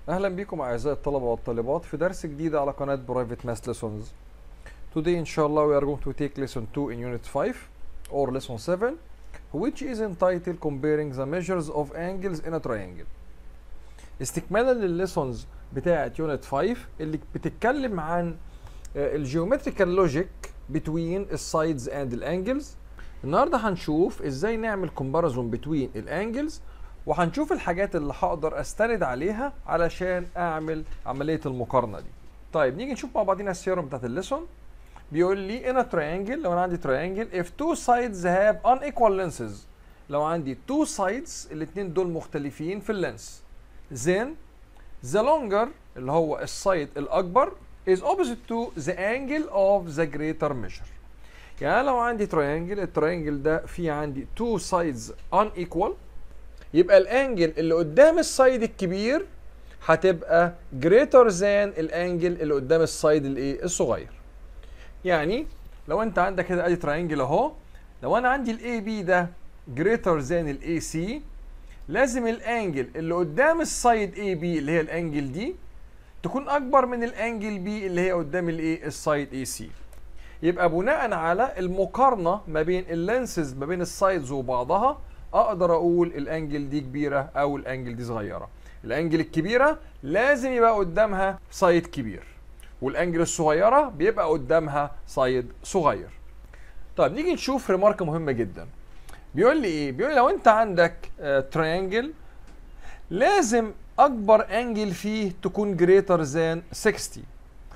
اهلا بكم اعزائي الطلبه والطالبات في درس جديد على قناه برايفت ماس ليسونز Today inshallah we are going to take lesson 2 in unit 5 or lesson 7 which is entitled comparing the measures of angles in a triangle استكمالا للليسونز بتاعه يونت 5 اللي بتتكلم عن الجيومتريكال لوجيك between السايدز اند الانجلز النهارده هنشوف ازاي نعمل كومباريزون بين الانجلز وهنشوف الحاجات اللي هقدر استند عليها علشان اعمل عمليه المقارنه دي طيب نيجي نشوف مع بعضينا السيرم بتاعت الليسون بيقول لي in a triangle لو انا عندي triangle if two sides have unequal lenses لو عندي two sides الاثنين دول مختلفين في اللينس then the longer اللي هو السايد الاكبر is opposite to the angle of the greater measure يعني لو عندي triangle التريانجل ده فيه عندي two sides unequal يبقى الانجل اللي قدام السايد الكبير هتبقى greater than الانجل اللي قدام السايد الايه الصغير يعني لو انت عندك كده ادي تراينجل اهو لو انا عندي الاي بي ده greater than الاي سي لازم الانجل اللي قدام السايد اي بي اللي هي الانجل دي تكون اكبر من الانجل بي اللي هي قدام الايه السايد اي سي يبقى بناء على المقارنه ما بين اللينسز ما بين السايدز وبعضها اقدر اقول الانجل دي كبيره او الانجل دي صغيره الانجل الكبيره لازم يبقى قدامها سايد كبير والانجل الصغيره بيبقى قدامها سايد صغير طيب نيجي نشوف ريمارك مهمه جدا بيقول لي ايه بيقول لي لو انت عندك تريانجل لازم اكبر انجل فيه تكون جريتر ذان 60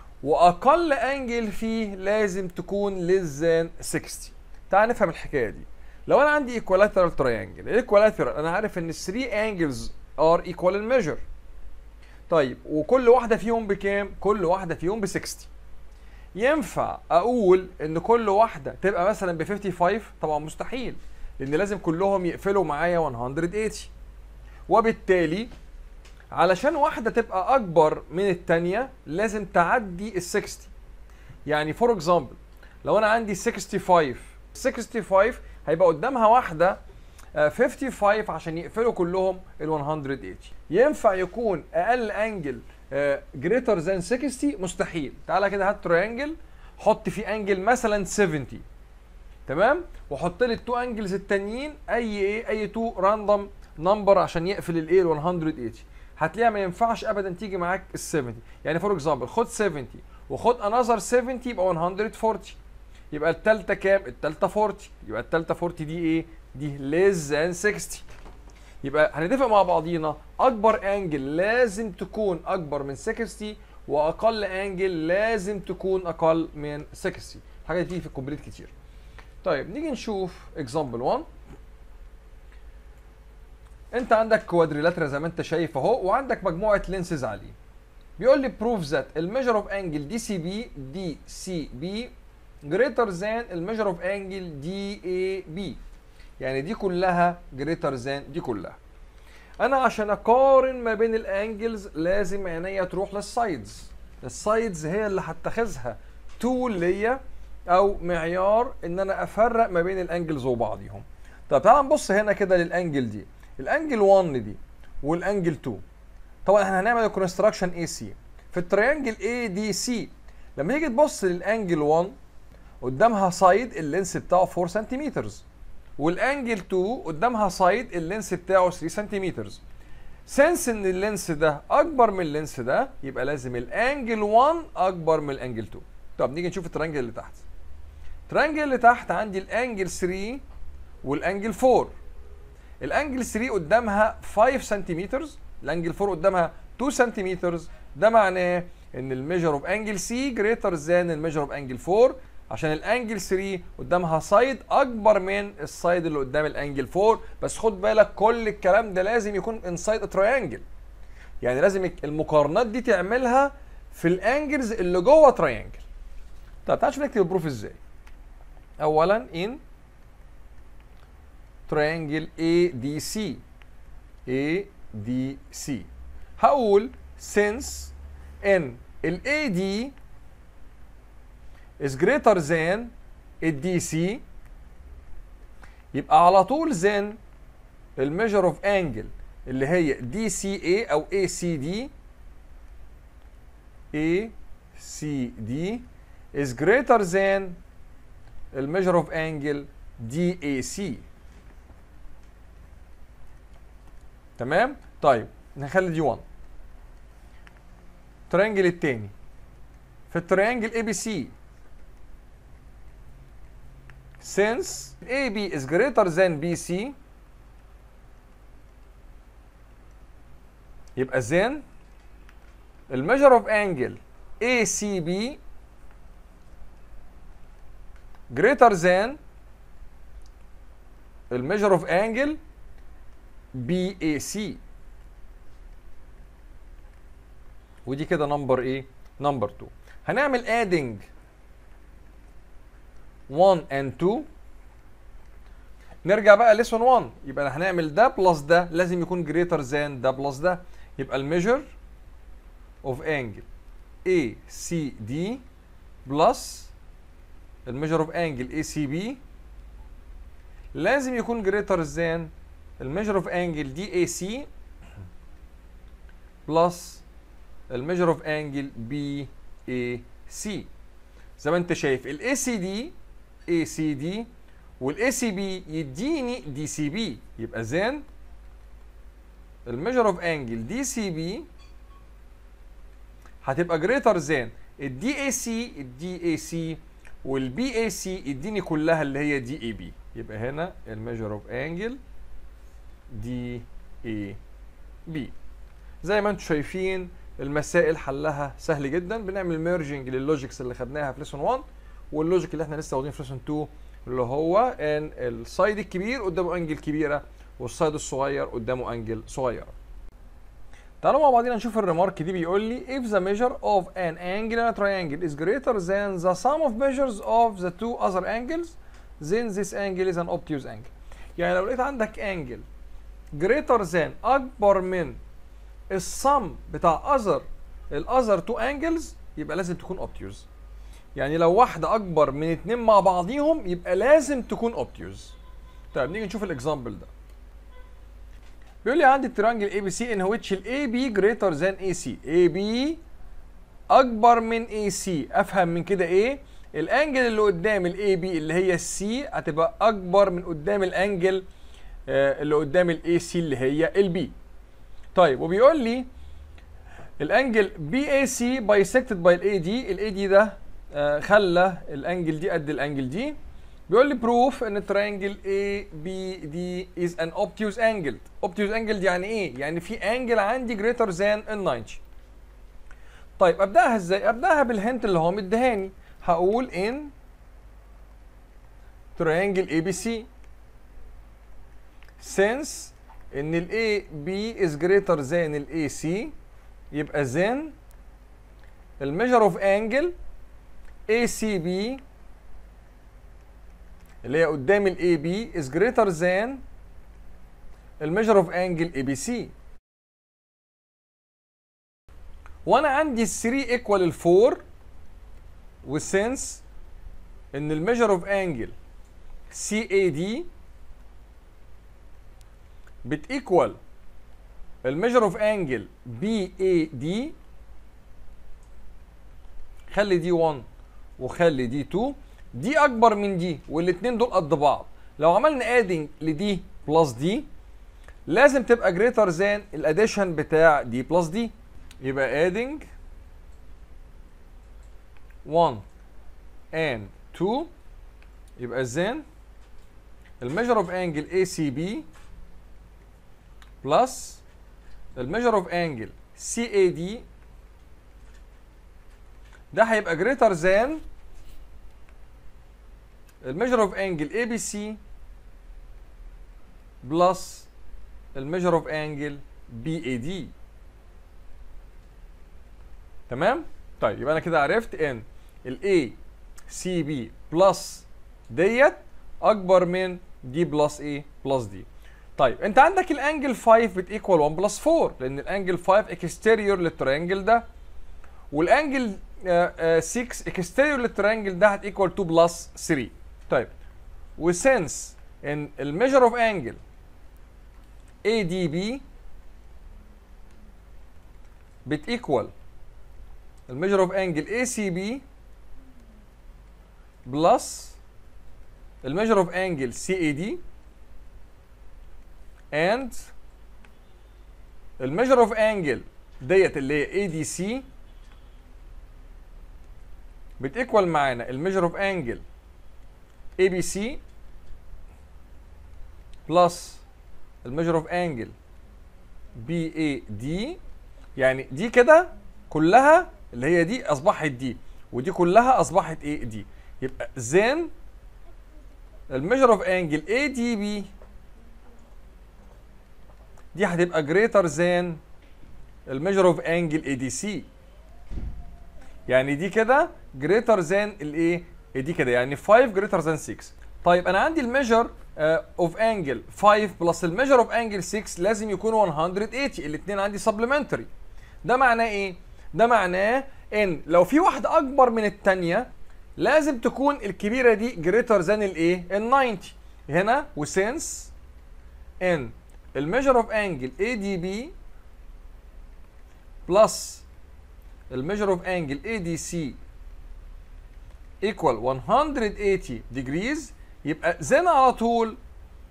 واقل انجل فيه لازم تكون ليس ذان 60 تعال نفهم الحكايه دي لو انا عندي equilateral triangle الايكوالاترال انا عارف ان 3 angles are equal in measure طيب وكل واحده فيهم بكام كل واحده فيهم ب 60 ينفع اقول ان كل واحده تبقى مثلا ب 55 طبعا مستحيل لان لازم كلهم يقفلوا معايا 180 وبالتالي علشان واحده تبقى اكبر من الثانيه لازم تعدي ال 60 يعني فور اكزامبل لو انا عندي 65 65 هيبقى قدامها واحده 55 عشان يقفلوا كلهم ال 180 ينفع يكون اقل انجل جريتر ذان 60 مستحيل تعالى كده هات تريانجل حط فيه انجل مثلا 70 تمام وحط لي التو انجلز التانيين اي ايه اي تو راندوم نمبر عشان يقفل الايه ال 180 هتلاقيها ما ينفعش ابدا تيجي معاك ال 70 يعني فور اكزامبل خد 70 وخد انذر 70 يبقى 140 يبقى التالتة كام؟ التالتة 40 يبقى التالتة 40 دي ايه؟ دي less than 60 يبقى هنتفق مع بعضينا اكبر انجل لازم تكون اكبر من 60 واقل انجل لازم تكون اقل من 60 الحاجه دي في الكومبليت كتير طيب نيجي نشوف اكزامبل 1 انت عندك كوادريلاترا زي ما انت شايف اهو وعندك مجموعه لينسز عليه بيقول لي بروف ذات الميجر اوف انجل دي سي بي دي سي بي greater than الميجر اوف انجل دي اي بي يعني دي كلها greater than دي كلها انا عشان اقارن ما بين الانجلز لازم عينيا تروح للسايدز السايدز هي اللي هتخذها تول ليا او معيار ان انا افرق ما بين الانجلز وبعضهم طب تعال نبص هنا كده للانجل دي الانجل 1 دي والانجل 2 طبعا احنا هنعمل الكونستراكشن اي سي في التريانجل اي دي سي لما تيجي تبص للانجل 1 قدامها سايد اللينس بتاعه 4 سنتيمتر والانجل 2 قدامها سايد اللينس بتاعه 3 سنتيمتر سنس ان اللينس ده اكبر من اللينس ده يبقى لازم الانجل 1 اكبر من الانجل 2 طب نيجي نشوف الترانجل اللي تحت الترانجل اللي تحت عندي الانجل 3 والانجل 4 الانجل 3 قدامها 5 سنتيمتر الانجل 4 قدامها 2 سنتيمتر ده معناه ان الميجر اوف انجل سي جريتر ذان الميجر اوف انجل 4 عشان الانجل 3 قدامها سايد اكبر من السايد اللي قدام الانجل 4 بس خد بالك كل الكلام ده لازم يكون انسايد تريانجل يعني لازم المقارنات دي تعملها في الانجلز اللي جوه تريانجل طب تعال نشوف نكتب البروف ازاي اولا ان تريانجل ADC ADC هقول since ان ال AD is greater than ال DC يبقى على طول then الميجر اوف انجل اللي هي دي سي اي او اي سي دي ACD is greater than the measure of angle DAC تمام طيب نخلي دي 1 التريانجل التاني في التريانجل ABC since AB is greater than BC يبقى then the measure of angle ACB greater than the measure of angle BAC ودي كده نمبر ايه؟ نمبر 2 هنعمل adding 1 and 2 نرجع بقى ليسون 1 يبقى هنعمل ده بلس ده لازم يكون greater than ده بلس ده يبقى الميجر of angle ACD بلس الميجر of angle ACB لازم يكون greater than الميجر of angle DAC بلس الميجر of angle BAC زي ما انت شايف ال ACD ACD وال ACB يديني DCB يبقى زين الميجر اوف انجل دي سي بي هتبقى جريتر ذان الدي اي سي الدي اي سي والبي اي سي يديني كلها اللي هي دي اي بي يبقى هنا الميجر اوف انجل دي اي بي زي ما انتم شايفين المسائل حلها سهل جدا بنعمل ميرجنج لللوجيكس اللي خدناها في ليسون 1 واللوجيك اللي احنا لسه واخدينه في ليسون 2 اللي هو ان السايد الكبير قدامه انجل كبيره والسايد الصغير قدامه انجل صغيره تعالوا مع بعضينا نشوف الريمارك دي بيقول لي if the measure of an angle in a triangle is greater than the sum of measures of the two other angles then this angle is an obtuse angle يعني لو لقيت عندك انجل greater than اكبر من السم بتاع other الاذر تو انجلز يبقى لازم تكون obtuse يعني لو واحدة أكبر من اتنين مع بعضيهم يبقى لازم تكون obtuse طيب نيجي نشوف الاكزامبل ده بيقول لي عندي الترانجل اي بي سي ان which الاي بي greater than اي سي اي بي اكبر من اي سي افهم من كده ايه الانجل اللي قدام الاي بي اللي هي السي هتبقى اكبر من قدام الانجل آه، اللي قدام الاي سي اللي هي البي طيب وبيقول لي الانجل بي اي سي بايسكتد باي الاي دي الاي دي ده آه، خلى الانجل دي قد الانجل دي بيقول لي بروف ان الترينجل اي بي دي از ان obtuse انجل obtuse انجل دي يعني ايه يعني في انجل عندي greater than ال 90 طيب ابداها ازاي ابداها بالهنت اللي هو مديهاني هقول ان triangle ABC since ان ال AB is greater than ال AC يبقى then ال measure of angle ACB اللي هي قدام ال AB is greater than ال measure of angle ABC وانا عندي ال 3 equal ال 4 والسنس ان ال measure of angle CAD بتيكوال ال measure of angle BAD خلي دي 1 وخلي دي 2 دي اكبر من دي والاثنين دول قد بعض لو عملنا ادنج لدي بلس دي لازم تبقى جريتر ذان الاديشن بتاع دي بلس دي يبقى ادنج 1 and 2 يبقى then الميجر اوف انجل اي سي بي بلس الميجر اوف انجل سي اي دي ده هيبقى جريتر ذان الميجر اوف انجل اي بي سي بلس الميجر اوف انجل بي اي دي تمام طيب يبقى انا كده عرفت ان الاي سي بي بلس ديت اكبر من دي بلس ايه بلس دي طيب انت عندك الانجل 5 بتيكوال 1 بلس 4 لان الانجل 5 اكستيريور للترينجل ده والانجل 6 اكستيريور للترينجل ده هتيكوال 2 بلس 3 طيب وسنس ان الميجر اوف انجل اي دي بي بتيكوال الميجر اوف انجل اي سي بي بلس الميجر اوف انجل سي اي دي and الميجر اوف انجل ديت اللي هي اي دي سي بتيكوال معانا الميجر اوف انجل اي بي سي بلس الميجر اوف انجل بي اي دي يعني دي كده كلها اللي هي دي اصبحت دي ودي كلها اصبحت ايه دي يبقى زين الميجر اوف انجل اي دي بي دي هتبقى greater than الميجر اوف انجل اي دي سي يعني دي كده greater than الايه دي كده يعني 5 greater than 6 طيب انا عندي الميجر اوف انجل 5 بلس الميجر اوف انجل 6 لازم يكونوا 180 الاثنين عندي سبلمنتري ده معناه ايه ده معناه ان لو في واحده اكبر من الثانيه لازم تكون الكبيره دي greater than الايه ال 90 هنا وسنس ان الميجر اوف انجل اي دي بي بلس الميجر اوف انجل اي دي سي equal 180 degrees يبقى زين على طول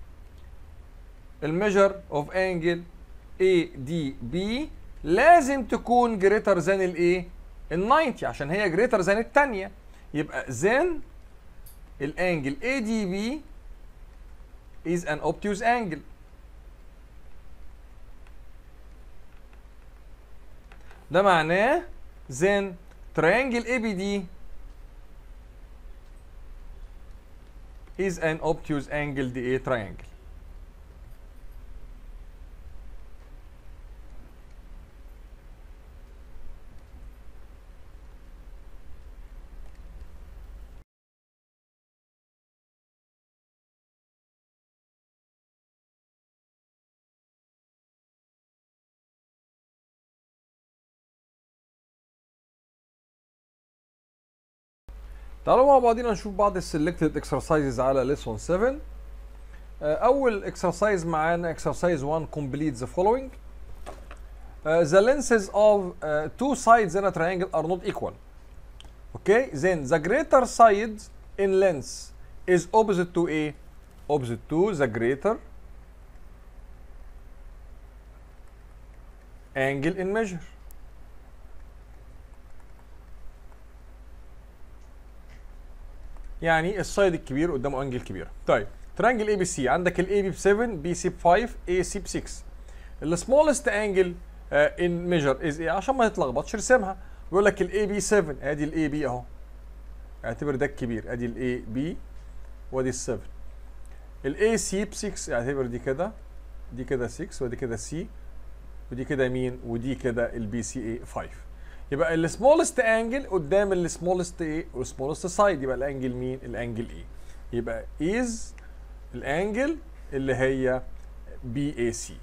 الميجر اوف انجل اي دي بي لازم تكون greater than الايه ال 90 عشان هي greater than الثانيه يبقى زين الانجل اي دي بي is an obtuse angle ده معناه then triangle ABD is an obtuse angle DA triangle تعالوا مع بعضينا نشوف بعض السلكتد اكسرسايزز على ليسون 7 آه، اول اكسرسايز معانا اكسرسايز 1 complete the following Uh, the lenses of uh, two sides in a triangle are not equal. Okay, then the greater side in length is opposite to A, opposite to the greater angle in measure. يعني السايد الكبير قدامه انجل كبير طيب ترانجل اي بي سي عندك الاي بي ب 7 بي سي ب 5 اي سي ب 6 السمولست انجل ان ميجر از ايه عشان ما تتلخبطش ارسمها بيقول لك الاي بي 7 ادي الاي بي اهو اعتبر ده الكبير ادي الاي بي وادي ال 7 الاي سي ب 6 اعتبر دي كده دي كده 6 ودي كده سي ودي كده مين ودي كده البي سي اي 5 يبقى السمولست انجل قدام السمولست ايه والسمولست سايد يبقى الانجل مين الانجل ايه يبقى از الانجل اللي هي بي اي سي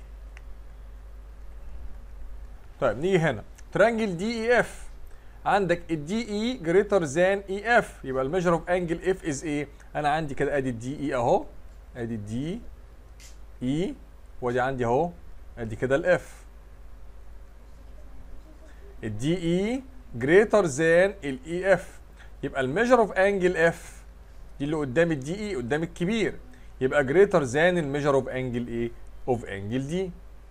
طيب نيجي هنا ترانجل دي اي اف عندك الدي اي جريتر ذان اي اف يبقى الميجر اوف انجل اف از ايه انا عندي كده ادي الدي اي اهو ادي الدي اي وادي عندي اهو ادي كده الاف الدي اي جريتر ذان الاي اف يبقى الميجر اوف انجل اف دي اللي قدام الدي اي قدام الكبير يبقى جريتر ذان الميجر اوف انجل ايه اوف انجل دي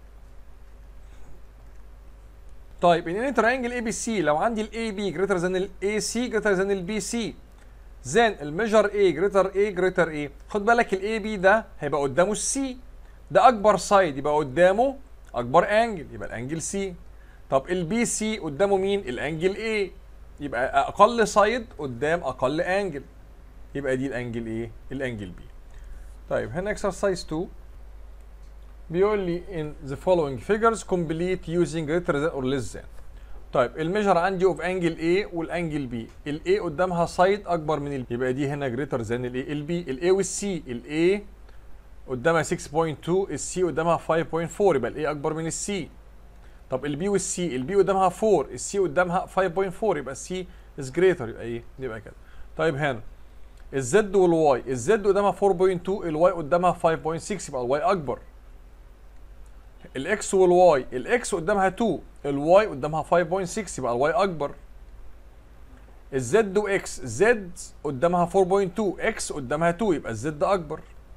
طيب ان اني ترينجل اي بي سي لو عندي الاي بي جريتر ذان الاي سي جريتر ذان البي سي زين الميجر اي جريتر اي جريتر اي خد بالك الاي بي ده هيبقى قدامه السي ده اكبر سايد يبقى قدامه اكبر انجل يبقى الانجل سي طب البي سي قدامه مين الانجل اي يبقى اقل سايد قدام اقل انجل يبقى دي الانجل ايه الانجل بي طيب هنا اكسرسايز 2 بيقول لي in the following figures complete using greater than or less than طيب الميجر عندي اوف انجل A والانجل B ال A قدامها سايد اكبر من ال يبقى دي هنا greater than ال A ال B ال A وال C ال A قدامها 6.2 ال C قدامها 5.4 يبقى ال A اكبر من ال C طب ال B وال C ال B قدامها 4 ال C قدامها 5.4 يبقى C is greater يبقى ايه يبقى كده طيب هنا الزد والواي الزد قدامها 4.2 الواي قدامها 5.6 يبقى الواي اكبر الاكس والواي الاكس قدامها 2 الواي قدامها 5.6 يبقى الواي اكبر الزد واكس زد قدامها 4.2 اكس قدامها 2 يبقى الزد اكبر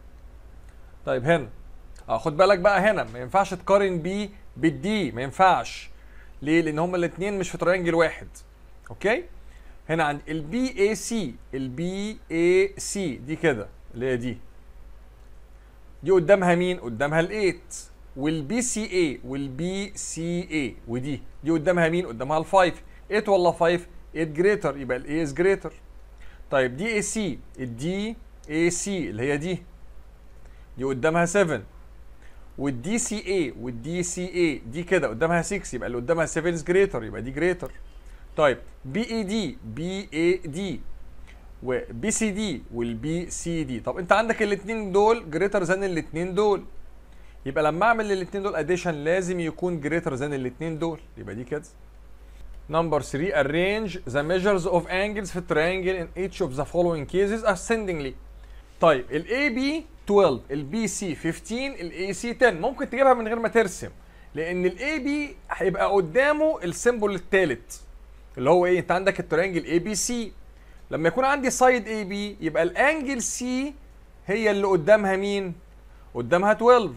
طيب هنا اه خد بالك بقى هنا ما ينفعش تقارن بي بالدي ما ينفعش ليه لان هما الاثنين مش في ترينجل واحد اوكي هنا عند البي اي سي البي اي سي دي كده اللي هي دي دي قدامها مين قدامها ال8 والبي سي اي والبي سي اي ودي دي قدامها مين قدامها ال5 8 ولا 5 8 جريتر يبقى الاي از جريتر طيب دي اي سي الدي اي سي اللي هي دي دي قدامها 7 والدي سي اي والدي سي اي دي كده قدامها 6 يبقى اللي قدامها 7 از جريتر يبقى دي جريتر طيب بي اي دي بي اي دي وبي سي دي والبي سي دي طب انت عندك الاثنين دول جريتر ذان الاثنين دول يبقى لما اعمل الاثنين دول اديشن لازم يكون جريتر ذان الاثنين دول يبقى دي كده Number 3 arrange the measures of angles في triangle in each of the following cases ascendingly طيب ال AB 12 ال BC 15 ال AC 10 ممكن تجيبها من غير ما ترسم لان ال AB هيبقى قدامه السيمبل الثالث اللي هو ايه انت عندك الترينجل اي بي سي لما يكون عندي سايد اي بي يبقى الانجل سي هي اللي قدامها مين قدامها 12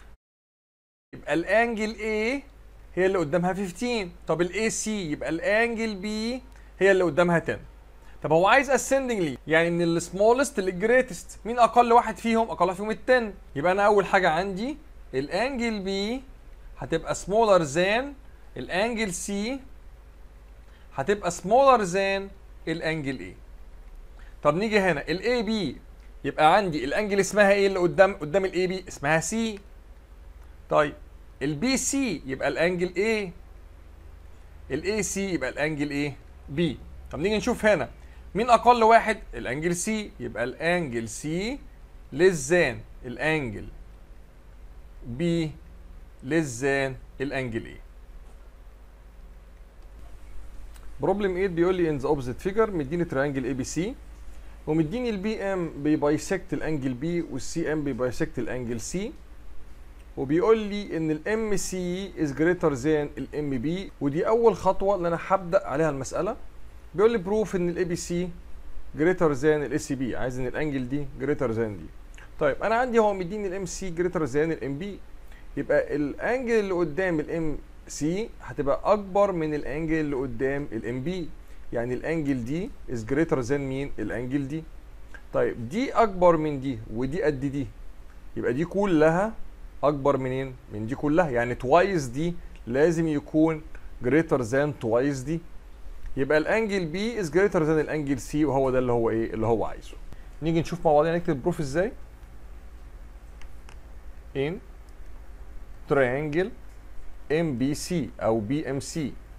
يبقى الانجل اي هي اللي قدامها 15 طب الاي سي يبقى الانجل بي هي اللي قدامها 10 طب هو عايز ascendingly يعني من السمولست للجريتست مين اقل واحد فيهم اقل واحد فيهم ال 10 يبقى انا اول حاجه عندي الانجل بي هتبقى smaller than الانجل سي هتبقى smaller than الانجل A طب نيجي هنا ال AB يبقى عندي الانجل اسمها ايه اللي قدام قدام ال AB اسمها C طيب ال BC يبقى الانجل A ال AC يبقى الانجل ايه B طب نيجي نشوف هنا مين اقل واحد الانجل C يبقى الانجل C less than الانجل B less than الانجل A بروبلم 8 بيقول لي ان ذا اوبزيت فيجر مديني تريانجل اي بي سي ومديني البي ام بيبايسكت الانجل بي والسي ام بيبايسكت الانجل سي وبيقول لي ان الام سي از جريتر ذان الام بي ودي اول خطوه اللي انا هبدا عليها المساله بيقول لي بروف ان الاي بي سي جريتر ذان الاي سي بي عايز ان الانجل دي جريتر ذان دي طيب انا عندي هو مديني الام سي جريتر ذان الام بي يبقى الانجل اللي قدام الام سي هتبقى اكبر من الانجل اللي قدام الام بي يعني الانجل دي از جريتر ذان مين الانجل دي طيب دي اكبر من دي ودي قد دي يبقى دي كلها اكبر منين من دي كلها يعني توايس دي لازم يكون جريتر ذان توايس دي يبقى الانجل بي از جريتر ذان الانجل سي وهو ده اللي هو ايه اللي هو عايزه نيجي نشوف مع بعضنا نكتب بروف ازاي in triangle MBC أو BMC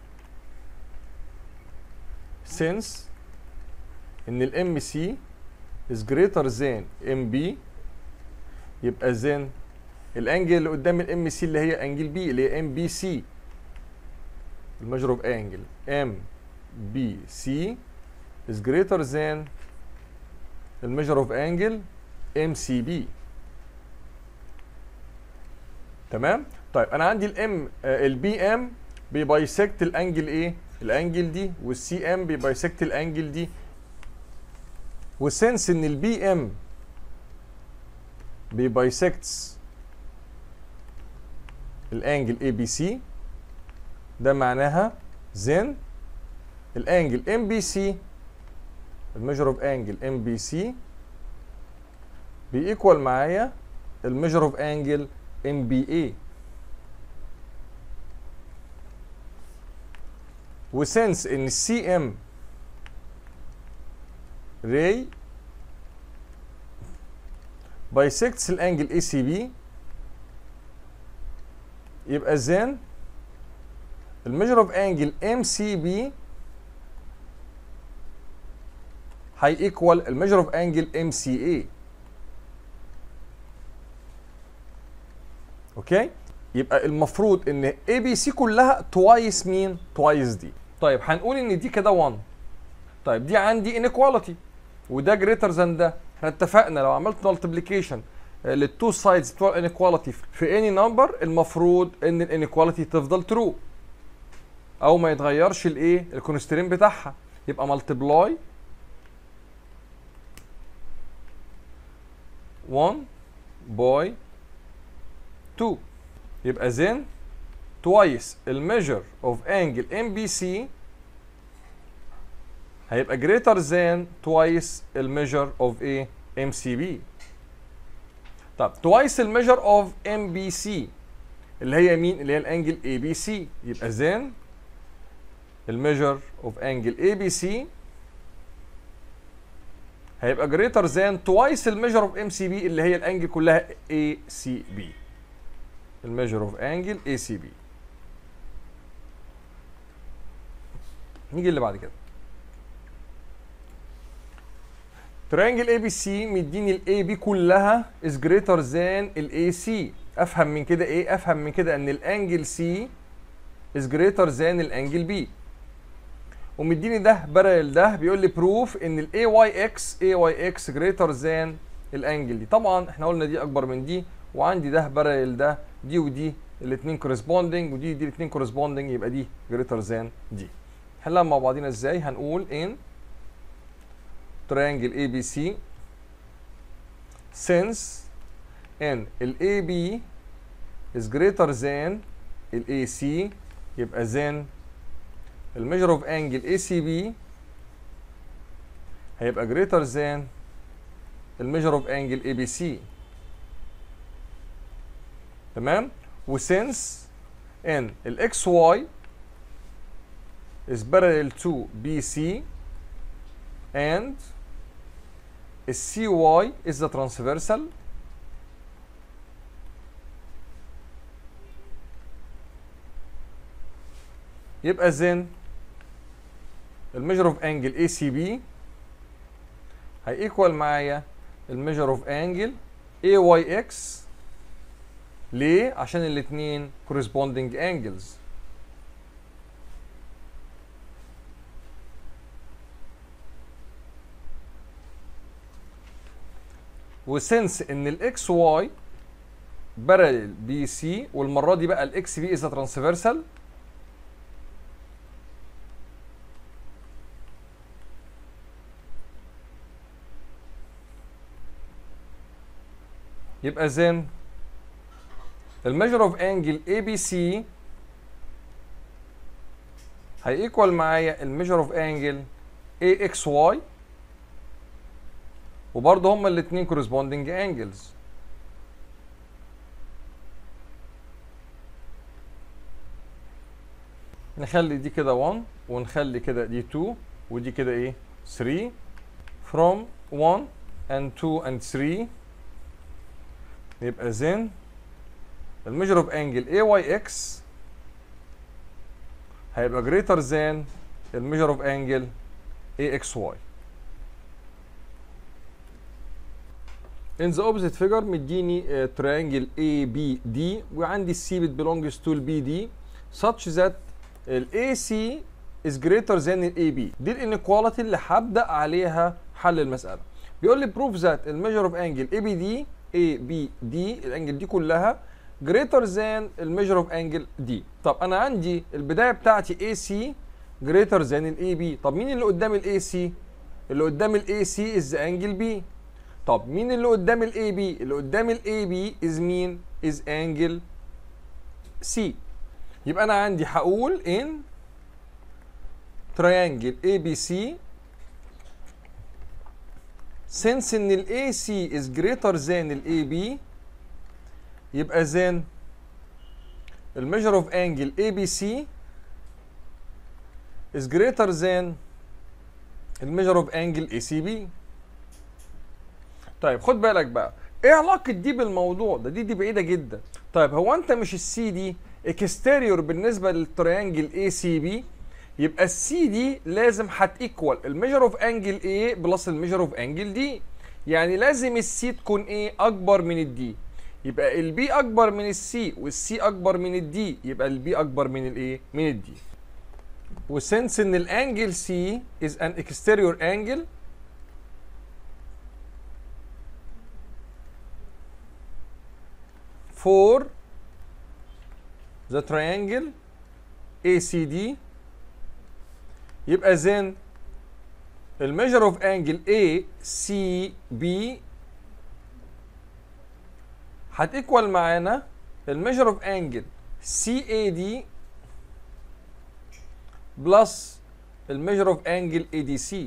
since إن ال MC is greater than MB يبقى then الانجل اللي قدام الام سي اللي هي انجل بي اللي هي ام بي سي الميجر اوف انجل ام بي سي is greater than الميجر اوف انجل ام سي بي تمام طيب انا عندي الام البي ام بيبايسكت الانجل ايه الانجل دي والسي ام بيبايسكت الانجل دي وسنس ان البي ام بيبايسكتس الانجل اي بي سي ده معناها زين الانجل ام بي سي الميجر اوف انجل ام بي سي بيكوال معايا الميجر اوف انجل ام بي اي وسنس ان السي ام راي بايسكتس الانجل اي سي بي يبقى زين الميجر اوف انجل ام سي بي هي ايكوال الميجر اوف انجل ام سي اي اوكي يبقى المفروض ان اي بي سي كلها توايس مين توايس دي طيب هنقول ان دي كده 1 طيب دي عندي انيكواليتي وده جريتر ذان ده احنا اتفقنا لو عملت مالتيبليكيشن للتو سايدز بتوع الانيكواليتي في اني نمبر المفروض ان الانيكواليتي تفضل ترو او ما يتغيرش الايه الكونسترين بتاعها يبقى multiply 1 by 2 يبقى then twice الميجر of angle MBC هيبقى greater than twice الميجر of a MCB طب twice الميجر of MBC اللي هي مين اللي هي الانجل ABC يبقى then الميجر of angle ABC هيبقى greater than twice الميجر of MCB اللي هي الانجل كلها ACB الميجر of angle ACB نيجي اللي بعد كده ترينجل اي بي سي مديني الاي بي كلها از جريتر ذان الاي سي افهم من كده ايه افهم من كده ان الانجل سي از جريتر ذان الانجل بي ومديني ده بارل ده بيقول لي بروف ان الاي واي اكس اي واي اكس جريتر ذان الانجل دي طبعا احنا قلنا دي اكبر من دي وعندي ده بارل ده دي ودي الاثنين كورسبوندنج ودي دي الاثنين كورسبوندنج يبقى دي جريتر ذان دي نحلها مع بعضينا ازاي هنقول ان triangle ABC since ان ال AB is greater than ال AC يبقى then ال measure of angle ACB هيبقى greater than ال measure of angle ABC تمام وسنس ان ال XY is parallel to BC and the CY is the transversal يبقى then الميجر اوف انجل اي سي بي هيكوال معايا الميجر اوف انجل اي واي اكس ليه؟ عشان الاثنين corresponding angles وسنس ان الاكس واي بارل بي سي والمره دي بقى الاكس بي از ترانسفيرسال يبقى زين الميجر اوف انجل اي بي سي هيكوال معايا الميجر اوف انجل اي اكس واي وبرضه هما الاثنين corresponding angles نخلي دي كده 1 ونخلي كده دي 2 ودي كده ايه 3 from 1 and 2 and 3 يبقى then الميجر اوف انجل اي واي اكس هيبقى greater than الميجر اوف انجل اي اكس واي In the opposite figure مديني uh, triangle ABD وعندي السي بت belongs to ال BD such that ال AC is greater than ال AB دي الانيكواليتي اللي هبدأ عليها حل المسألة بيقول لي prove that ال measure of angle ABD ABD الانجل دي كلها greater than ال measure of angle D طب انا عندي البداية بتاعتي AC greater than ال AB طب مين اللي قدام ال AC اللي قدام ال AC is the angle B طب مين اللي قدام الاي بي اللي قدام الاي بي از مين از انجل سي يبقى انا عندي هقول ان تريانجل اي بي سي since ان الاي سي از greater than الاي بي يبقى then الميجر اوف انجل اي بي سي is greater than الميجر اوف انجل اي سي بي طيب خد بالك بقى ايه علاقه دي بالموضوع ده دي دي بعيده جدا طيب هو انت مش السي دي اكستيريور بالنسبه للتريانجل اي سي بي يبقى السي دي لازم هتيكوال الميجر اوف انجل اي بلس الميجر اوف انجل دي يعني لازم السي تكون ايه اكبر من الدي يبقى البي اكبر من السي والسي اكبر من الدي يبقى البي اكبر من الايه من الدي وسنس ان الانجل سي از ان اكستيريور انجل for the triangle ACD يبقى then الميجر اوف انجل A C B هتيكوال معانا الميجر اوف انجل سي اي دي بلس الميجر اوف انجل اي دي سي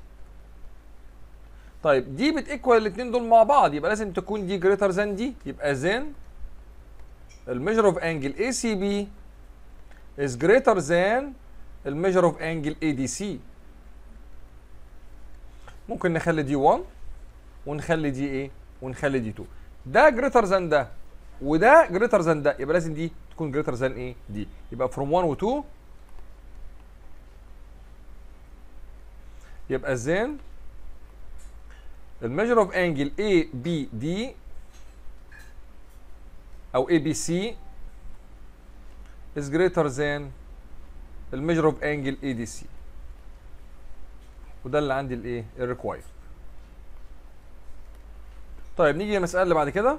طيب دي بتيكوال الاثنين دول مع بعض يبقى لازم تكون دي جريتر ذان دي يبقى زين الميجر اوف انجل اي سي بي is greater than الميجر اوف انجل اي دي سي ممكن نخلي دي 1 ونخلي دي ايه ونخلي دي 2 ده جريتر ذان ده وده جريتر ذان ده يبقى لازم دي تكون جريتر ذان ايه دي يبقى from 1 و 2 يبقى زين الميجر اوف انجل اي بي دي او اي بي سي is greater than الميجر اوف انجل اي دي سي وده اللي عندي الايه الريكواير طيب نيجي للمساله اللي بعد كده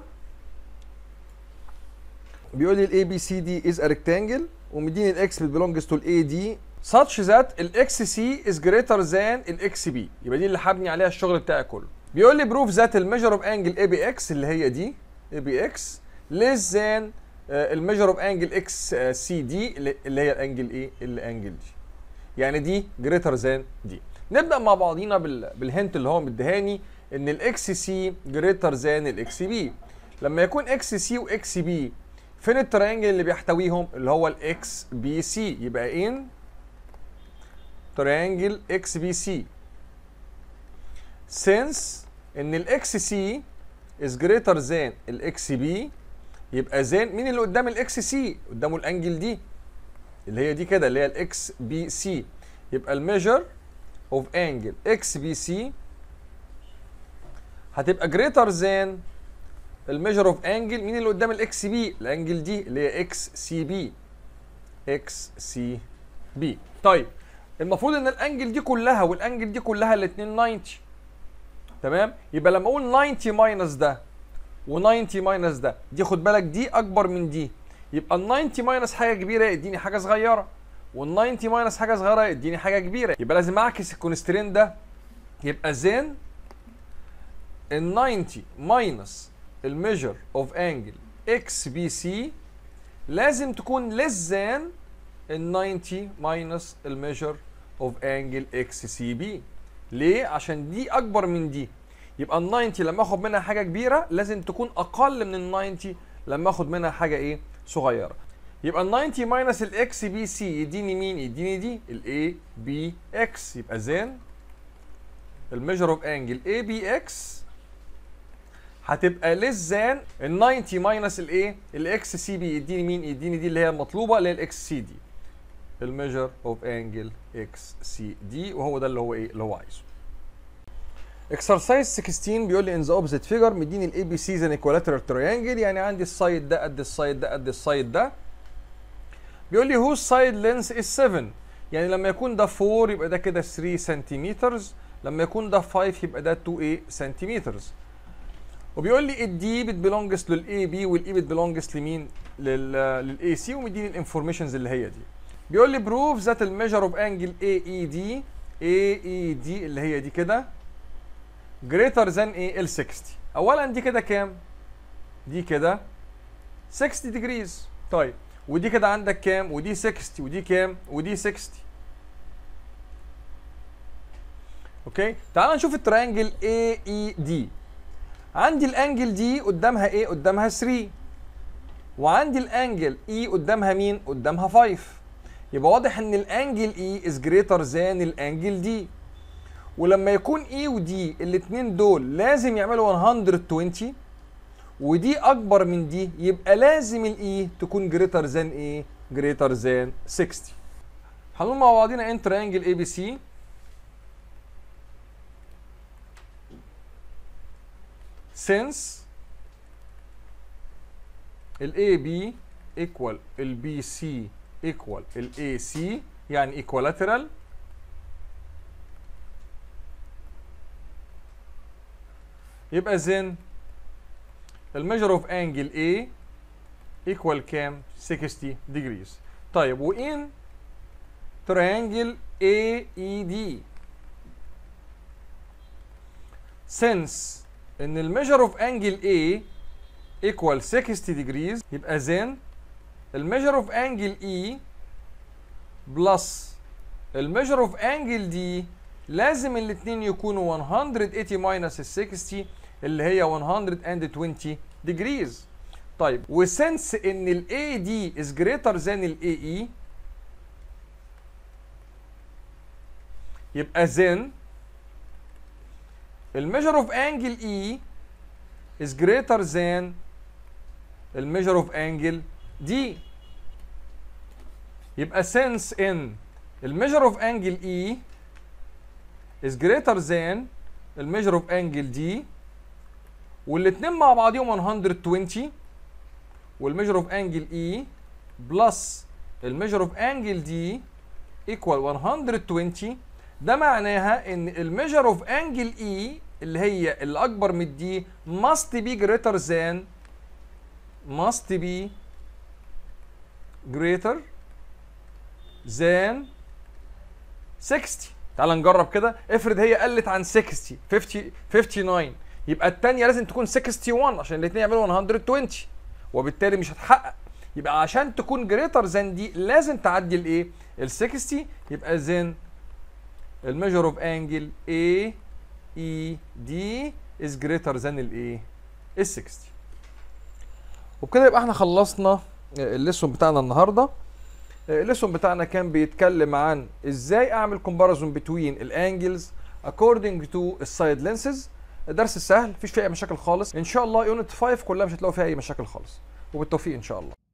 بيقول لي الاي بي سي دي از ا ريكتانجل ومديني الاكس belongs تو الاي دي such that الاكس سي از greater than الاكس بي يبقى دي اللي هبني عليها الشغل بتاعي كله بيقول لي بروف ذات الميجر اوف انجل اي بي اكس اللي هي دي اي بي اكس less than الميجر اوف انجل اكس سي دي اللي هي الانجل ايه الانجل دي يعني دي جريتر ذان دي نبدا مع بعضينا بال... بالهنت اللي هو مديهاني ان الاكس سي جريتر ذان الاكس بي لما يكون اكس سي واكس بي فين التريانجل اللي بيحتويهم اللي هو الاكس بي سي يبقى ان تريانجل اكس بي سي since ان الاكس سي is greater than الاكس بي يبقى زين مين اللي قدام الاكس سي قدامه الانجل دي اللي هي دي كده اللي هي الاكس بي سي يبقى الميجر اوف انجل اكس بي سي هتبقى جريتر ذان الميجر اوف انجل مين اللي قدام الاكس بي الانجل دي اللي هي اكس سي بي اكس سي بي طيب المفروض ان الانجل دي كلها والانجل دي كلها الاثنين 90 تمام يبقى لما اقول 90 ماينس ده و90 ماينس ده دي خد بالك دي اكبر من دي يبقى ال 90 ماينس حاجه كبيره يديني حاجه صغيره وال 90 ماينس حاجه صغيره يديني حاجه كبيره يبقى لازم اعكس الكونسترين ده يبقى زين ال 90 ماينس الميجر اوف انجل اكس بي سي لازم تكون less than ال 90 ماينس الميجر اوف انجل اكس سي بي ليه عشان دي اكبر من دي يبقى ال 90 لما اخد منها حاجه كبيره لازم تكون اقل من ال 90 لما اخد منها حاجه ايه صغيره يبقى ال 90 ماينس الاكس بي سي يديني مين يديني دي الاي بي اكس يبقى زين الميجر اوف انجل اي بي اكس هتبقى ليس ذان ال 90 ماينس الايه الاكس سي بي يديني مين يديني دي اللي هي المطلوبه اللي هي الاكس سي دي الميجر اوف انجل اكس سي دي وهو ده اللي هو ايه اللي هو عايزه اكسرسايز 16 بيقول لي ان ذا اوبزيت فيجر مديني الاي بي سي زي ايكوالاترال تريانجل يعني عندي السايد ده قد السايد ده قد السايد ده بيقول لي هوز سايد لينس از 7 يعني لما يكون ده 4 يبقى ده كده 3 سنتيمتر لما يكون ده 5 يبقى ده 2 ايه سنتيمتر وبيقول لي الدي بتبلونجز للاي بي والاي بتبلونجز لمين للاي سي ومديني الانفورميشنز اللي هي دي بيقول لي بروف ذات الميجر اوف انجل اي اي دي اي اي دي اللي هي دي كده greater than ايه ال 60 اولا دي كده كام دي كده 60 degrees طيب ودي كده عندك كام ودي 60 ودي كام ودي 60 اوكي تعال نشوف التريانجل اي اي دي عندي الانجل دي قدامها ايه قدامها 3 وعندي الانجل اي قدامها مين قدامها 5 يبقى واضح ان الانجل اي از جريتر ذان الانجل دي ولما يكون اي ودي الاثنين دول لازم يعملوا 120 ودي اكبر من دي يبقى لازم الاي تكون جريتر ذان ايه جريتر ذان 60 هنقول مع بعضينا ان تريانجل اي بي سي since ال AB equal ال BC equal ال AC يعني equilateral يبقى then الميجر اوف انجل A equal كام 60 degrees طيب وان triangle AED since ان الميجر اوف انجل A equal 60 degrees يبقى then الميجر اوف انجل E بلس الميجر اوف انجل D لازم الاثنين يكونوا 180 ماينس ال 60 اللي هي 120 degrees طيب وسنس ان ال AD is greater than ال AE يبقى then الميجر اوف انجل E is greater than الميجر اوف انجل D يبقى since ان الميجر اوف انجل E is greater than الميجر اوف انجل D والاتنين مع بعضهم 120 والميجر اوف انجل E بلس الميجر اوف انجل D equal 120 ده معناها ان الميجر اوف انجل E اللي هي اللي اكبر من دي must be greater than must be greater than 60 تعال نجرب كده افرض هي قلت عن 60 50 59 يبقى الثانيه لازم تكون 61 عشان الاثنين يعملوا 120 وبالتالي مش هتحقق يبقى عشان تكون greater than دي لازم تعدي الايه ال 60 يبقى then الميجر اوف انجل A E D is greater than الايه ال 60 وبكده يبقى احنا خلصنا الليسون بتاعنا النهارده الليسون بتاعنا كان بيتكلم عن ازاي اعمل كومباريزون بتوين الانجلز according to السايد لينسز درس سهل مفيش فيه اي مشاكل خالص ان شاء الله يونت 5 كلها مش هتلاقوا فيها اي مشاكل خالص وبالتوفيق ان شاء الله